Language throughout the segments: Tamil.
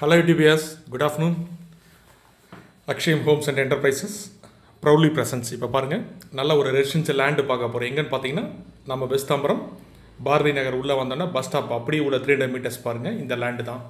Hello UTBS, good afternoon. Akshayam homes and enterprises proudly presents இப்போ பாருங்கள் நல்ல ஒரு ரெசிடென்ஷியல் லேண்டு பார்க்க போகிறோம் எங்கன்னு பார்த்தீங்கன்னா நம்ம வெஸ்தாம்பரம் பாரதி நகர் உள்ளே வந்தோன்னா பஸ் ஸ்டாப் அப்படியே உள்ள த்ரீ ஹண்ட்ரட் மீட்டர்ஸ் பாருங்கள் இந்த லேண்டு தான்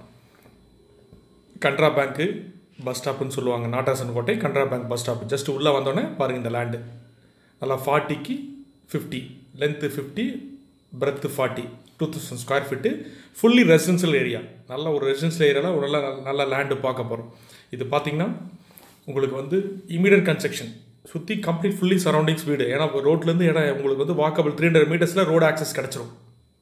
கன்ட்ரா பேங்க்கு பஸ் ஸ்டாப்புன்னு சொல்லுவாங்க Nattasan Kottai Canara bank bus stop just உள்ளே வந்தோடனே பாருங்கள் இந்த லேண்டு நல்லா ஃபார்ட்டிக்கு fifty length fifty breadth forty two thousand square feet fully residential area நல்ல ஒரு ரெசிடென்ஷியல் ஏரியாவில் ஒரு நல்ல நல்ல லேண்டு பார்க்க போகிறோம் இது பார்த்தீங்கன்னா உங்களுக்கு வந்து இமீடியட் கன்ஸ்ட்ரக்ஷன் சுற்றி கம்ப்ளீட் ஃபுல்லி சரௌண்டிங்ஸ் வீடு ஏன்னா ரோட்லேருந்து இடம் உங்களுக்கு வந்து வாக்கபிள் த்ரீ ஹண்ட்ரட் மீட்டர்ஸில் ரோடு ஆக்சஸ் கிடச்சிரும்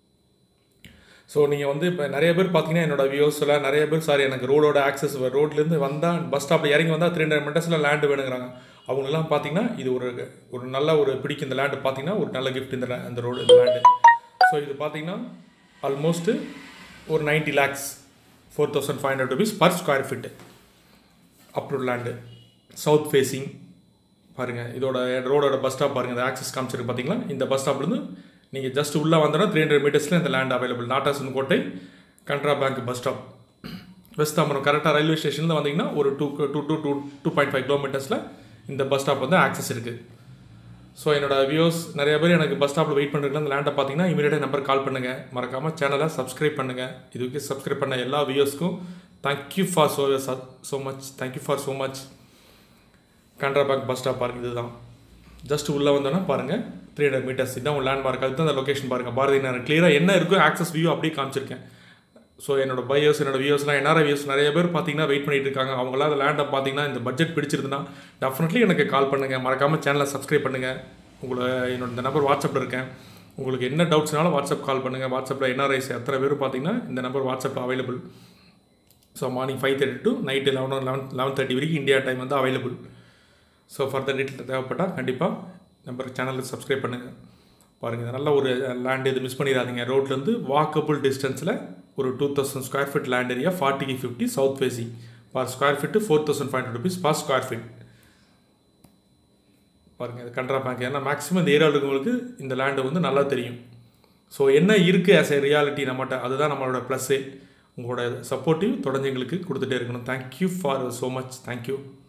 ஸோ நீங்கள் வந்து இப்போ நிறைய பேர் பார்த்தீங்கன்னா என்னோட வியூஸில் நிறைய பேர் சாரி எனக்கு ரோடோட ஆக்சஸ் ரோட்லேருந்து வந்தால் பஸ் ஸ்டாப்பில் இறங்கி வந்தால் த்ரீ ஹண்ட்ரட் மீட்டர்ஸில் லேண்டு வேணுங்கிறாங்க அவங்களெல்லாம் பார்த்தீங்கன்னா இது ஒரு ஒரு நல்ல ஒரு பிடிக்கும் இந்த லேண்டு பார்த்தீங்கன்னா ஒரு நல்ல கிஃப்ட் இந்த la- இந்த ரோடு இந்த லேண்டு ஸோ இது பார்த்தீங்கன்னா ஆல்மோஸ்ட்டு ஒரு ninety lakhs four thousand five hundred rupees per square feet approve land south facing பாருங்கள் இதோட ரோடோட பஸ் ஸ்டாப் பாருங்கள் இந்த ஆக்சஸ் காமிச்சிருக்கு பார்த்தீங்களா இந்த பஸ் ஸ்டாப்லேருந்து நீங்கள் ஜஸ்ட் உள்ளே வந்தோன்னா த்ரீ ஹண்ட்ரட் மீட்டர்ஸில் இந்த land available Nattasan Kottai Canara bank bus stop West Tambaram கரெக்டாக ரயில்வே ஸ்டேஷனில் வந்தீங்கன்னா ஒரு two two two two two point five கிலோமீட்டர்ஸில் இந்த பஸ் ஸ்டாப் வந்து ஆக்சஸ் இருக்குது ஸோ என்னோட வியூஸ் நிறைய பேர் எனக்கு பஸ் ஸ்டாப்பில் வெயிட் பண்ணுறதுல அந்த லேண்டை பார்த்தீங்கன்னா இமீடியட்டாக நம்பர் கால் பண்ணுங்கள் மறக்காமல் சேனலை சப்ஸ்கிரைப் பண்ணுங்கள் இதுக்கு சப்ஸ்கிரைப் பண்ண எல்லா வியூஸ்க்கும் thank you for so so much thank you for so much Canara bank bus stop பாருங்கள் இதுதான் ஜஸ்ட் உள்ளே வந்தோன்னா பாருங்கள் த்ரீ ஹண்ட்ரட் மீட்டர்ஸ் இதான் உங்கள் லேண்ட்மார்க் அதுதான் அந்த லொக்கேஷன் பாருங்கள் பாரதி நகர் கிளியராக என்ன இருக்கோ ஆக்சஸ் வியூ அப்படியே காமிச்சிருக்கேன் ஸோ என்னோட பையர்ஸ் என்னோட வியூஸ்லாம் என்ஆர்ஐ வியூஸ் நிறைய பேர் பார்த்தீங்கன்னா வெயிட் பண்ணிட்டு இருக்காங்க அவங்களாம் அந்த லேண்டை பார்த்தீங்கன்னா இந்த பட்ஜெட் பிடிச்சிருந்துன்னா டெஃபினெட்லி எனக்கு கால் பண்ணுங்கள் மறக்காமல் சேனலை சப்ஸ்கிரைப் பண்ணுங்கள் உங்களை என்னோட இந்த நம்பர் வாட்ஸ்அப்பில் இருக்கேன் உங்களுக்கு என்ன டவுட்ஸ்னாலும் வாட்ஸ்அப் கால் பண்ணுங்கள் வாட்ஸ்அப்பில் என்ஆர்ஐஸ் எத்தனை பேர் பார்த்தீங்கன்னா இந்த நம்பர் வாட்ஸ்அப்பில் available so morning five thirty to night eleven eleven eleven thirty வரைக்கும் இந்தியா டைம் வந்து அவைலபிள் ஸோ ஃபர்தர் டீட்டெயில் தேவைப்பட்டால் கண்டிப்பாக நம்பர் சேனலுக்கு சப்ஸ்கிரைப் பண்ணுங்கள் பாருங்கள் இது நல்ல ஒரு லேண்ட் இது மிஸ் பண்ணிடாதீங்க ரோட்லேருந்து வாக்கபிள் டிஸ்டன்ஸில் ஒரு two thousand square feet land area ஃபார்ட்டிக்கு fifty south facing per square feet four thousand five hundred rupees per square feet பாருங்கள் இது கன்ட்ரா பேங்க் ஏன்னா மேக்ஸிமம் இந்த ஏரியாவில் இருக்கவங்களுக்கு இந்த லேண்டு வந்து நல்லா தெரியும் ஸோ என்ன இருக்குது ஆஸ் ஏ ரியாலிட்டி நம்மகிட்ட அதுதான் நம்மளோட ப்ளஸ்ஸே உங்களோட சப்போர்ட்டிவ் தொடர்ந்து எங்களுக்கு கொடுத்துட்டே இருக்கணும் thank you for so much thank you